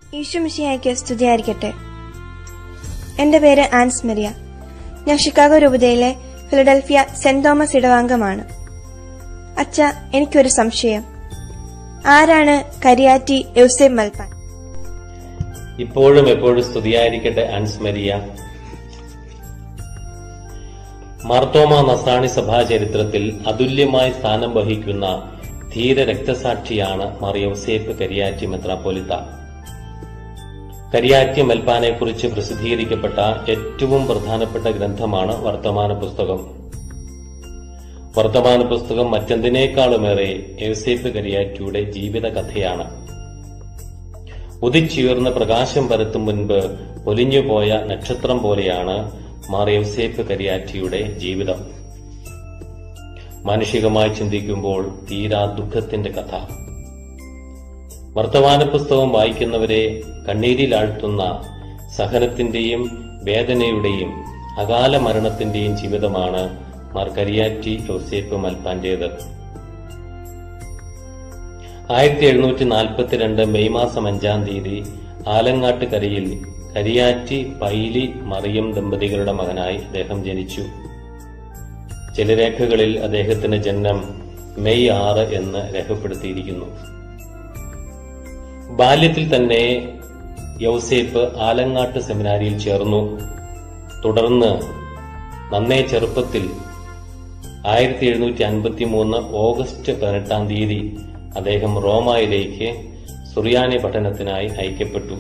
ഈശുമിശിയായിക്ക് സ്തുതിയായിരിക്കട്ടെ എന്റെ പേര് ആൻസ് മെറിയ ഞാൻ ഷിക്കാഗോ രൂപതയിലെ ഫിലഡൽഫിയ സെന്റ് തോമസ് ഇടവാംഗമാണ് അച്ഛ എനിക്കൊരു സംശയം ആരാണ് കരിയാറ്റി യൗസേബ് മൽപ്പാൻ ഇപ്പോഴും എപ്പോഴും സ്തുതിയായിരിക്കട്ടെ അൻസ്മരിയ മാർത്തോമ നസാണി സഭാ ചരിത്രത്തിൽ അതുല്യമായ സ്ഥാനം വഹിക്കുന്ന ധീര രക്തസാക്ഷിയാണ് മറിയൗസേപ്പ് കരിയാറ്റി മെത്രാപ്പോലിത്ത കരിയാറ്റി മെൽപ്പാനെ കുറിച്ച് പ്രസിദ്ധീകരിക്കപ്പെട്ട ഏറ്റവും പ്രധാനപ്പെട്ട ഗ്രന്ഥമാണ് വർത്തമാന പുസ്തകം വർത്തമാന പുസ്തകം മറ്റെന്തിനേക്കാളുമേറെ യൗസേപ്പ് കരിയാറ്റിയുടെ ജീവിത കഥയാണ് ഉദിച്ചുയർന്ന പ്രകാശം പരത്തും മുൻപ് ഒലിഞ്ഞുപോയ നക്ഷത്രം പോലെയാണ് മാറിയവസേപ്പ് കരിയാറ്റിയുടെ ജീവിതം മാനുഷികമായി ചിന്തിക്കുമ്പോൾ തീരാ ദുഃഖത്തിന്റെ കഥ വർത്തമാന പുസ്തകം വായിക്കുന്നവരെ കണ്ണീരിലാഴ്ത്തുന്ന സഹനത്തിന്റെയും വേദനയുടെയും അകാല മരണത്തിന്റെയും ജീവിതമാണ് മാർ കരിയാറ്റി യോസേപ്പ് മൽപ്പാന്റേത് ആയിരത്തി എഴുന്നൂറ്റി നാൽപ്പത്തിരണ്ട് മെയ് മാസം അഞ്ചാം തീയതി ആലങ്ങാട്ട് കരയിൽ കരിയാറ്റി പൈലി മറിയം ദമ്പതികളുടെ മകനായി അദ്ദേഹം ജനിച്ചു ചില രേഖകളിൽ അദ്ദേഹത്തിന്റെ ജനനം മെയ് ആറ് എന്ന് രേഖപ്പെടുത്തിയിരിക്കുന്നു ബാല്യത്തിൽ തന്നെ യൗസേപ്പ് ആലങ്ങാട്ട് സെമിനാരിയിൽ ചേർന്നു തുടർന്ന് നന്നേ ചെറുപ്പത്തിൽ ആയിരത്തി എഴുന്നൂറ്റി അൻപത്തി മൂന്ന് ഓഗസ്റ്റ് പതിനെട്ടാം തീയതി അദ്ദേഹം റോമായിലേക്ക് സുറിയാനി പഠനത്തിനായി അയക്കപ്പെട്ടു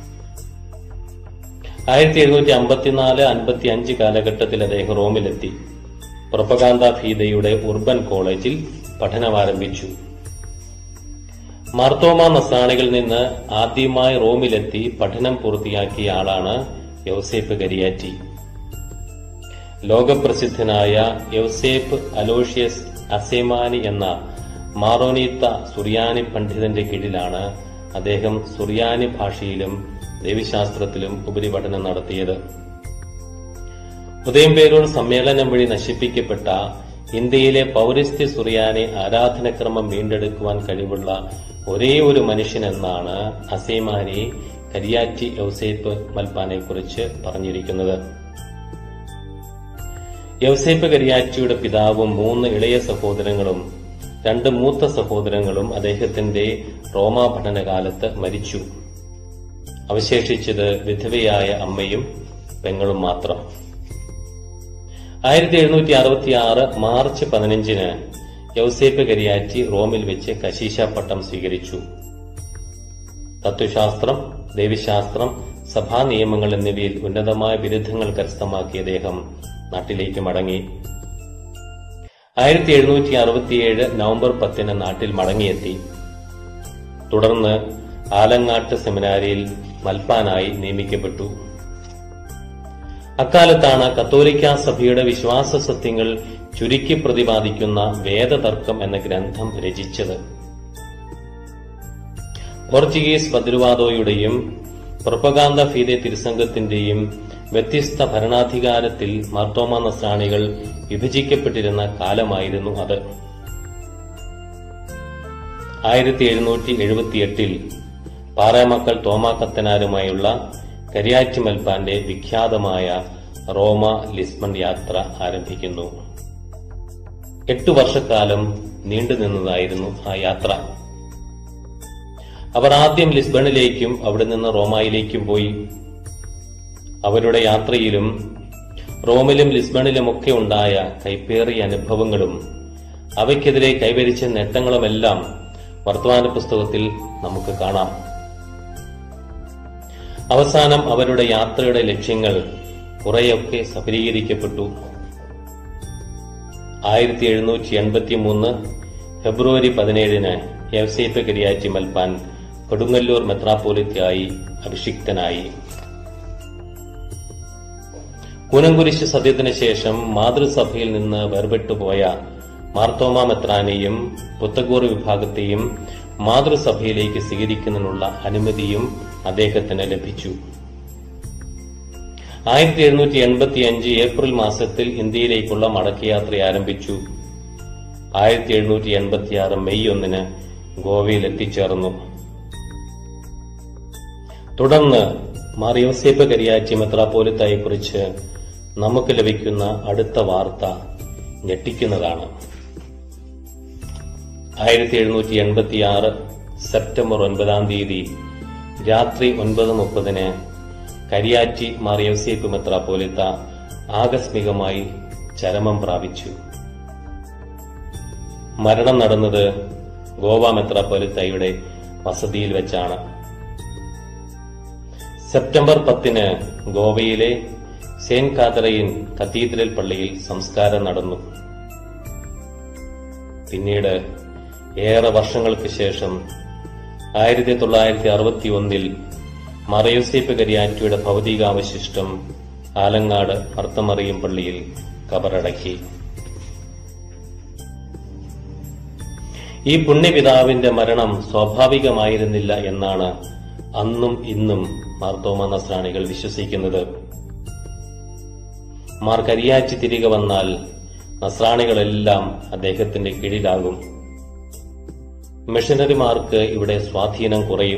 ആയിരത്തി എഴുന്നൂറ്റി അമ്പത്തിനാല് അൻപത്തി അഞ്ച് കാലഘട്ടത്തിൽ അദ്ദേഹം റോമിലെത്തി പ്രൊപ്പകാന്ത ഫീദയുടെ ഉർബൻ കോളേജിൽ പഠനമാരംഭിച്ചു മാർത്തോമ നസാണികളിൽ നിന്ന് ആദ്യമായി റോമിലെത്തി പഠനം പൂർത്തിയാക്കിയ ആളാണ് യൗസേപ്പ് കരിയാറ്റി ലോകപ്രസിദ്ധനായ യൗസേപ്പ് അലോഷ്യസ് അസേമാനി എന്ന മാറോനീത്ത സുറിയാനി പണ്ഡിതന്റെ കീഴിലാണ് അദ്ദേഹം സുറിയാനി ഭാഷയിലും ദേവിശാസ്ത്രത്തിലും ഉപരിപഠനം നടത്തിയത് ഉദയംപേരൂർ സമ്മേളനം വഴി നശിപ്പിക്കപ്പെട്ട ഇന്ത്യയിലെ പൗരസ്ത്യ സുറിയാനി ആരാധനക്രമം വീണ്ടെടുക്കുവാൻ കഴിവുള്ള ഒരേ ഒരു മനുഷ്യനെന്നാണ് അസേമാനി കരിയാറ്റി യൗസേപ്പ് മൽപ്പാനെ കുറിച്ച് പറഞ്ഞിരിക്കുന്നത് യൗസേപ്പ് കരിയാറ്റിയുടെ പിതാവും മൂന്ന് ഇളയ സഹോദരങ്ങളും രണ്ട് മൂത്ത സഹോദരങ്ങളും അദ്ദേഹത്തിന്റെ റോമാ പഠനകാലത്ത് മരിച്ചു അവശേഷിച്ചത് വിധവയായ അമ്മയും പെങ്ങളും മാത്രം ആയിരത്തി എഴുന്നൂറ്റി അറുപത്തി ആറ് മാർച്ച് പതിനഞ്ചിന് യൗസേപ്പ് കരിയാറ്റി റോമിൽ വെച്ച് കശീശ പട്ടം സ്വീകരിച്ചു തത്വശാസ്ത്രം ദേവിശാസ്ത്രം സഭാ നിയമങ്ങൾ എന്നിവയിൽ ഉന്നതമായ ബിരുദങ്ങൾ കരസ്ഥമാക്കിയ അദ്ദേഹം നാട്ടിലേക്ക് മടങ്ങി ആയിരത്തി എഴുന്നൂറ്റി അറുപത്തിയേഴ് നവംബർ പത്തിന് നാട്ടിൽ മടങ്ങിയെത്തി തുടർന്ന് ആലങ്ങാട്ട് സെമിനാരിയിൽ മൽപ്പാനായി നിയമിക്കപ്പെട്ടു അക്കാലത്താണ് കത്തോലിക്ക സഭയുടെ വിശ്വാസ സത്യങ്ങൾ ചുരുക്കി പ്രതിപാദിക്കുന്ന വേദതർക്കം എന്ന ഗ്രന്ഥം രചിച്ചത് പോർച്ചുഗീസ് ഭദ്രവാദോയുടെയും പ്രൊപ്പഗാന്ത ഫീതെ തിരുസംഘത്തിന്റെയും വ്യത്യസ്ത ഭരണാധികാരത്തിൽ മാർത്തോമ നസ്രാണികൾ വിഭജിക്കപ്പെട്ടിരുന്ന കാലമായിരുന്നു അത് ആയിരത്തി എഴുന്നൂറ്റി എഴുപത്തിയെട്ടിൽ പാറമക്കൾ തോമാ കത്തനാരുമായുള്ള കരിയാറ്റി മൽപ്പാന്റെ വിഖ്യാതമായ റോമ ലിസ്ബൺ യാത്ര ആരംഭിക്കുന്നു എട്ടു വർഷക്കാലം നീണ്ടുനിന്നതായിരുന്നു ആ യാത്ര അവർ ആദ്യം ലിസ്ബണിലേക്കും അവിടെ നിന്ന് റോമായിലേക്കും പോയി അവരുടെ യാത്രയിലും റോമിലും ലിസ്ബണിലുമൊക്കെ ഉണ്ടായ കൈപ്പേറിയ അനുഭവങ്ങളും അവയ്ക്കെതിരെ കൈവരിച്ച നേട്ടങ്ങളുമെല്ലാം വർത്തമാന പുസ്തകത്തിൽ നമുക്ക് കാണാം അവസാനം അവരുടെ യാത്രയുടെ ലക്ഷ്യങ്ങൾ കുറെയൊക്കെ സഫലീകരിക്കപ്പെട്ടു ആയിരത്തി എഴുന്നൂറ്റി എൺപത്തി മൂന്ന് ഫെബ്രുവരി പതിനേഴിന് യവസേപ്പ് കരിയാറ്റി മൽപ്പാൻ കൊടുങ്ങല്ലൂർ മെത്രാപ്പോലിത്തയായി അഭിഷിക്തനായി കൂനംകുരിശ് സത്യത്തിന് ശേഷം മാതൃസഭയിൽ നിന്ന് വേർപെട്ടുപോയ മാർത്തോമ മെത്രാനെയും പുത്തഗൂർ വിഭാഗത്തെയും മാതൃസഭയിലേക്ക് സ്വീകരിക്കുന്നതിനുള്ള അനുമതിയും അദ്ദേഹത്തിന് ലഭിച്ചു ആയിരത്തി എഴുന്നൂറ്റി എൺപത്തി അഞ്ച് ഏപ്രിൽ മാസത്തിൽ ഇന്ത്യയിലേക്കുള്ള മടക്കയാത്ര ആരംഭിച്ചു ആയിരത്തി എഴുന്നൂറ്റി എൺപത്തിയാറ് മെയ് ഒന്നിന് ഗോവയിൽ എത്തിച്ചേർന്നു തുടർന്ന് മാറിയോസേപ്പ് കരിയാച്ചി മെത്രാപ്പോലിത്തായെ കുറിച്ച് നമുക്ക് ലഭിക്കുന്ന അടുത്ത വാർത്ത ഞെട്ടിക്കുന്നതാണ് ആയിരത്തി എഴുന്നൂറ്റി എൺപത്തി ആറ് സെപ്റ്റംബർ ഒൻപതാം തീയതി രാത്രി ഒൻപത് മുപ്പതിന് കരിയാച്ചി മാറിയോസേപ്പ് മെത്രാപ്പോലിത്ത ആകസ്മികമായി ചരമം പ്രാപിച്ചു മരണം നടന്നത് ഗോവ മെത്രാപ്പൊലിത്തയുടെ വസതിയിൽ വെച്ചാണ് സെപ്റ്റംബർ പത്തിന് ഗോവയിലെ സെയിന്റ് കാതറയിൻ കത്തീഡ്രൽ പള്ളിയിൽ സംസ്കാരം നടന്നു പിന്നീട് ഏറെ വർഷങ്ങൾക്ക് ശേഷം ആയിരത്തി തൊള്ളായിരത്തി അറുപത്തി ഒന്നിൽ മറയൂസേപ്പ് കരിയാറ്റിയുടെ ഭൗതികാവശിഷ്ടം ആലങ്ങാട് അർത്തമറിയും പള്ളിയിൽ കബറടക്കി ഈ പുണ്യപിതാവിന്റെ മരണം സ്വാഭാവികമായിരുന്നില്ല എന്നാണ് അന്നും ഇന്നും മാർത്തോമ നസ്രാണികൾ വിശ്വസിക്കുന്നത് മാർ കരിയാച്ചി തിരികെ വന്നാൽ നസ്രാണികളെല്ലാം അദ്ദേഹത്തിന്റെ കീഴിലാകും മിഷനറിമാർക്ക് ഇവിടെ സ്വാധീനം കുറയും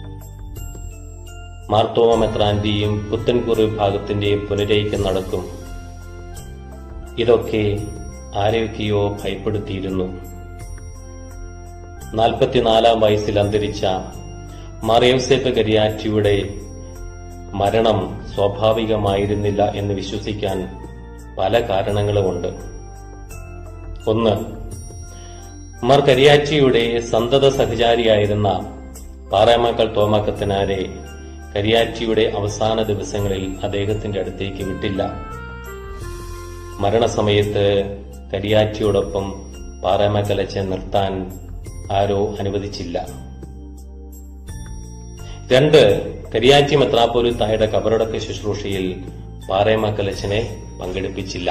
മാർത്തോമ മെത്രാന്റെയും പുത്തൻകൂർ വിഭാഗത്തിന്റെയും പുനരൈക്യം നടക്കും ഇതൊക്കെ ആരെയൊക്കെയോ ഭയപ്പെടുത്തിയിരുന്നു നാൽപ്പത്തിനാലാം വയസ്സിൽ അന്തരിച്ച മറിയൗസേപ്പ് കരിയാറ്റിയുടെ മരണം സ്വാഭാവികമായിരുന്നില്ല എന്ന് വിശ്വസിക്കാൻ പല കാരണങ്ങളുമുണ്ട് ഒന്ന് മാർ കരിയാച്ചിയുടെ സന്തത സഹചാരിയായിരുന്ന പാറാമക്കൾ തോമാക്കത്തിനാരെ കരിയാച്ചിയുടെ അവസാന ദിവസങ്ങളിൽ അദ്ദേഹത്തിന്റെ അടുത്തേക്ക് വിട്ടില്ല മരണസമയത്ത് കരിയാച്ചിയോടൊപ്പം പാറാമക്കലച്ച് നിർത്താൻ ആരോ അനുവദിച്ചില്ല രണ്ട് കരിയാച്ചി മെത്രാപ്പോലിത്തായുടെ കബറടക്ക ശുശ്രൂഷയിൽ പാറേമക്കലച്ചനെ പങ്കെടുപ്പിച്ചില്ല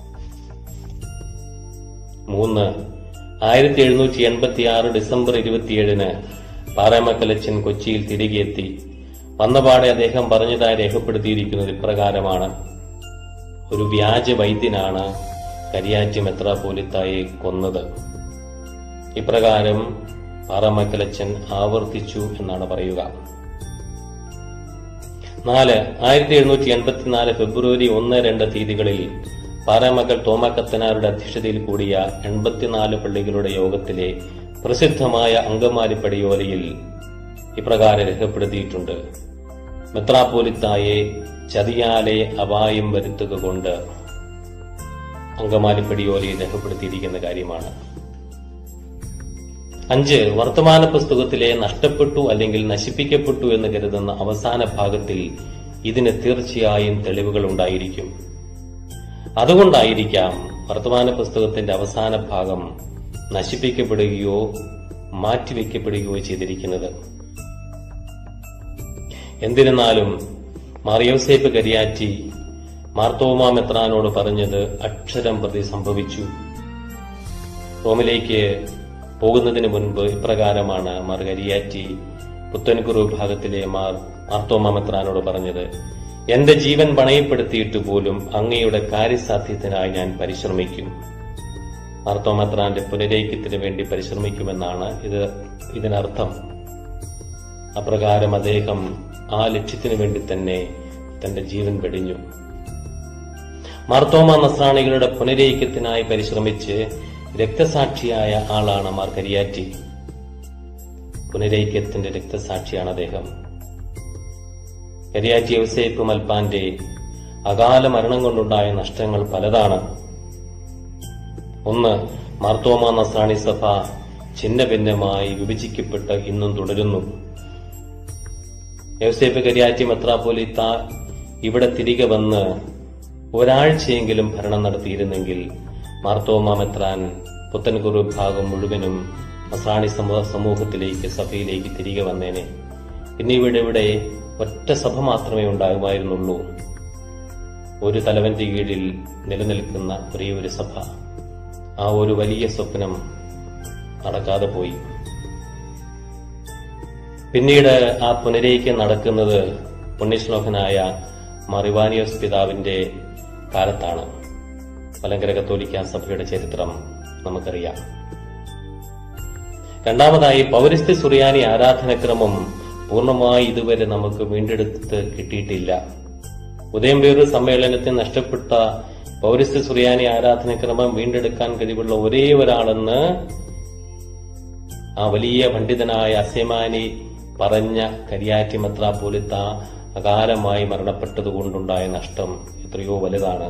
മൂന്ന് ആയിരത്തി എഴുന്നൂറ്റി എൺപത്തി ആറ് ഡിസംബർ ഇരുപത്തിയേഴിന് പാറേമക്കലച്ചൻ കൊച്ചിയിൽ തിരികെ എത്തി വന്നപാടെ അദ്ദേഹം പറഞ്ഞതായി രേഖപ്പെടുത്തിയിരിക്കുന്നത് ഇപ്രകാരമാണ് ഒരു വ്യാജ വൈദ്യനാണ് കരിയാച്ചി മെത്രാപ്പോലിത്തായെ കൊന്നത് ഇപ്രകാരം പാറമക്കലച്ചൻ ആവർത്തിച്ചു എന്നാണ് പറയുക നാല് ആയിരത്തി എഴുന്നൂറ്റി എൺപത്തിനാല് ഫെബ്രുവരി ഒന്ന് രണ്ട് തീയതികളിൽ പാറമക്കൾ തോമാക്കത്തനാരുടെ അധ്യക്ഷതയിൽ കൂടിയ എൺപത്തിനാല് പള്ളികളുടെ യോഗത്തിലെ പ്രസിദ്ധമായ അങ്കമാലി പടിയോലയിൽ ഇപ്രകാരം രേഖപ്പെടുത്തിയിട്ടുണ്ട് മെത്രാപ്പോലിത്തായെ ചതിയാലെ അപായം വരുത്തുക കൊണ്ട് അങ്കമാലി പടിയോലയിൽ രേഖപ്പെടുത്തിയിരിക്കുന്ന കാര്യമാണ് അഞ്ച് വർത്തമാന പുസ്തകത്തിലെ നഷ്ടപ്പെട്ടു അല്ലെങ്കിൽ നശിപ്പിക്കപ്പെട്ടു എന്ന് കരുതുന്ന അവസാന ഭാഗത്തിൽ ഇതിന് തീർച്ചയായും തെളിവുകൾ ഉണ്ടായിരിക്കും അതുകൊണ്ടായിരിക്കാം വർത്തമാന പുസ്തകത്തിന്റെ അവസാന ഭാഗം നശിപ്പിക്കപ്പെടുകയോ മാറ്റിവെക്കപ്പെടുകയോ ചെയ്തിരിക്കുന്നത് എന്നിരുന്നാലും മാറിയോസേപ്പ് കരിയാറ്റി മാർത്തോമാ മെത്രാനോട് പറഞ്ഞത് അക്ഷരം പ്രതി സംഭവിച്ചു റോമിലേക്ക് പോകുന്നതിന് മുൻപ് ഇപ്രകാരമാണ് മാർ കരിയാറ്റി പുത്തൻകുറു വിഭാഗത്തിലെ മാർ മാർത്തോമാ മെത്രാനോട് പറഞ്ഞത് എന്റെ ജീവൻ പണയപ്പെടുത്തിയിട്ട് പോലും അങ്ങയുടെ കാര്യസാധ്യത്തിനായി ഞാൻ പരിശ്രമിക്കും മാർത്തോമെത്രാന്റെ പുനരൈക്യത്തിന് വേണ്ടി പരിശ്രമിക്കുമെന്നാണ് ഇത് ഇതിനർത്ഥം അപ്രകാരം അദ്ദേഹം ആ ലക്ഷ്യത്തിനു വേണ്ടി തന്നെ തന്റെ ജീവൻ വെടിഞ്ഞു മാർത്തോമ നസ്രാണികളുടെ പുനരൈക്യത്തിനായി പരിശ്രമിച്ച് രക്തസാക്ഷിയായ ആളാണ് മാർ കരിയാറ്റി പുനരൈക്യത്തിന്റെ രക്തസാക്ഷിയാണ് അദ്ദേഹം കരിയാറ്റി ഔസേപ്പ് മൽപ്പാന്റെ അകാല മരണം കൊണ്ടുണ്ടായ നഷ്ടങ്ങൾ പലതാണ് ഒന്ന് മാർത്തോമ നസ്രാണി സഭ ഛിന്ന ഭിന്നമായി വിഭജിക്കപ്പെട്ട് ഇന്നും തുടരുന്നു യൗസേപ്പ് കരിയാറ്റി മെത്രാപ്പോലിത്ത ഇവിടെ തിരികെ വന്ന് ഒരാഴ്ചയെങ്കിലും ഭരണം നടത്തിയിരുന്നെങ്കിൽ മാർത്തോമ മെത്രാൻ പുത്തൻകുറു വിഭാഗം മുഴുവനും നസ്രാണി സമൂഹ സമൂഹത്തിലേക്ക് സഭയിലേക്ക് തിരികെ വന്നേനെ പിന്നെ ഇവിടെ ഇവിടെ ഒറ്റ സഭ മാത്രമേ ഉണ്ടാകുമായിരുന്നുള്ളൂ ഒരു തലവന്റെ കീഴിൽ നിലനിൽക്കുന്ന ഒരേ ഒരു സഭ ആ ഒരു വലിയ സ്വപ്നം നടക്കാതെ പോയി പിന്നീട് ആ പുനരേക്ക് നടക്കുന്നത് പുണ്യശ്ലോകനായ മറിവാനിയോസ് പിതാവിന്റെ കാലത്താണ് മലങ്കര കത്തോലിക്ക സഭയുടെ ചരിത്രം നമുക്കറിയാം രണ്ടാമതായി പൗരസ്ത്യ സുറിയാനി ആരാധനക്രമം പൂർണ്ണമായി ഇതുവരെ നമുക്ക് വീണ്ടെടുത്ത് കിട്ടിയിട്ടില്ല ഉദയംപേരൂർ സമ്മേളനത്തിൽ നഷ്ടപ്പെട്ട പൗരസ്ത്യ സുറിയാനി ആരാധനക്രമം വീണ്ടെടുക്കാൻ കഴിവുള്ള ഒരേ ഒരാളെന്ന് ആ വലിയ പണ്ഡിതനായ അസ്യമാനി പറഞ്ഞ കരിയാറ്റി മെത്രാപ്പോലിത്ത അകാലമായി മരണപ്പെട്ടതുകൊണ്ടുണ്ടായ നഷ്ടം എത്രയോ വലുതാണ്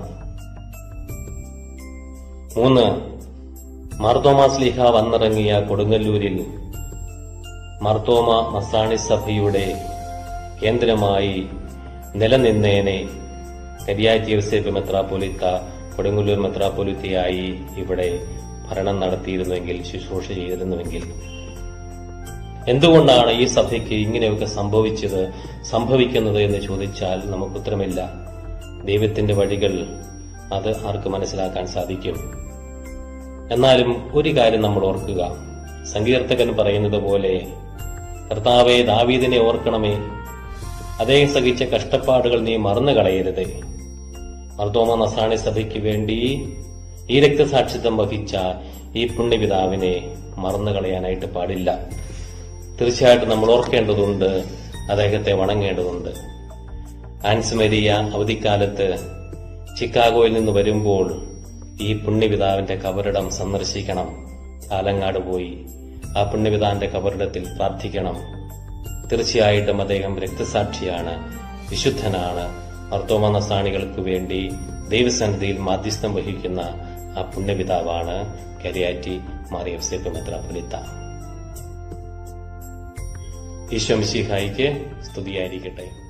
മൂന്ന് മാർത്തോമാസ് ലീഹ വന്നിറങ്ങിയ കൊടുങ്ങല്ലൂരിൽ മാർത്തോമ നസാണി സഭയുടെ കേന്ദ്രമായി നിലനിന്നേനെ കരിയാറ്റി യോസേഫ് മെത്രാപ്പൊലിത്ത കൊടുങ്ങല്ലൂർ മെത്രാപ്പൊലിത്തയായി ഇവിടെ ഭരണം നടത്തിയിരുന്നുവെങ്കിൽ ശുശ്രൂഷ ചെയ്തിരുന്നുവെങ്കിൽ എന്തുകൊണ്ടാണ് ഈ സഭയ്ക്ക് ഇങ്ങനെയൊക്കെ സംഭവിച്ചത് സംഭവിക്കുന്നത് എന്ന് ചോദിച്ചാൽ നമുക്ക് ഉത്തരമില്ല ദൈവത്തിന്റെ വഴികൾ അത് ആർക്ക് മനസ്സിലാക്കാൻ സാധിക്കും എന്നാലും ഒരു കാര്യം നമ്മൾ ഓർക്കുക സങ്കീർത്തകൻ പറയുന്നത് പോലെ കർത്താവെ ദാവീദിനെ ഓർക്കണമേ അദ്ദേഹം സഹിച്ച കഷ്ടപ്പാടുകൾ നീ മറന്നു കളയരുതേ മർദ്ദോമ നസാണി സഭയ്ക്ക് വേണ്ടി ഈ രക്തസാക്ഷിത്വം വഹിച്ച ഈ പുണ്യപിതാവിനെ മറന്നു കളയാനായിട്ട് പാടില്ല തീർച്ചയായിട്ടും നമ്മൾ ഓർക്കേണ്ടതുണ്ട് അദ്ദേഹത്തെ വണങ്ങേണ്ടതുണ്ട് ആൻസ് മരിയ അവധിക്കാലത്ത് ചിക്കാഗോയിൽ നിന്ന് വരുമ്പോൾ ഈ പുണ്യപിതാവിന്റെ കബറിടം സന്ദർശിക്കണം ആലങ്ങാട് പോയി ആ പുണ്യപിതാവിന്റെ കബറിടത്തിൽ പ്രാർത്ഥിക്കണം തീർച്ചയായിട്ടും അദ്ദേഹം രക്തസാക്ഷിയാണ് വിശുദ്ധനാണ് മർത്തോമ നസാണികൾക്ക് വേണ്ടി ദൈവസന്നിധിയിൽ മാധ്യസ്ഥം വഹിക്കുന്ന ആ പുണ്യപിതാവാണ് കരിയാറ്റി മാറിയഫ്സേപ്പ് മെത്രാപൊലിത്ത ഈശോ മിശിഹായിക്ക് സ്തുതിയായിരിക്കട്ടെ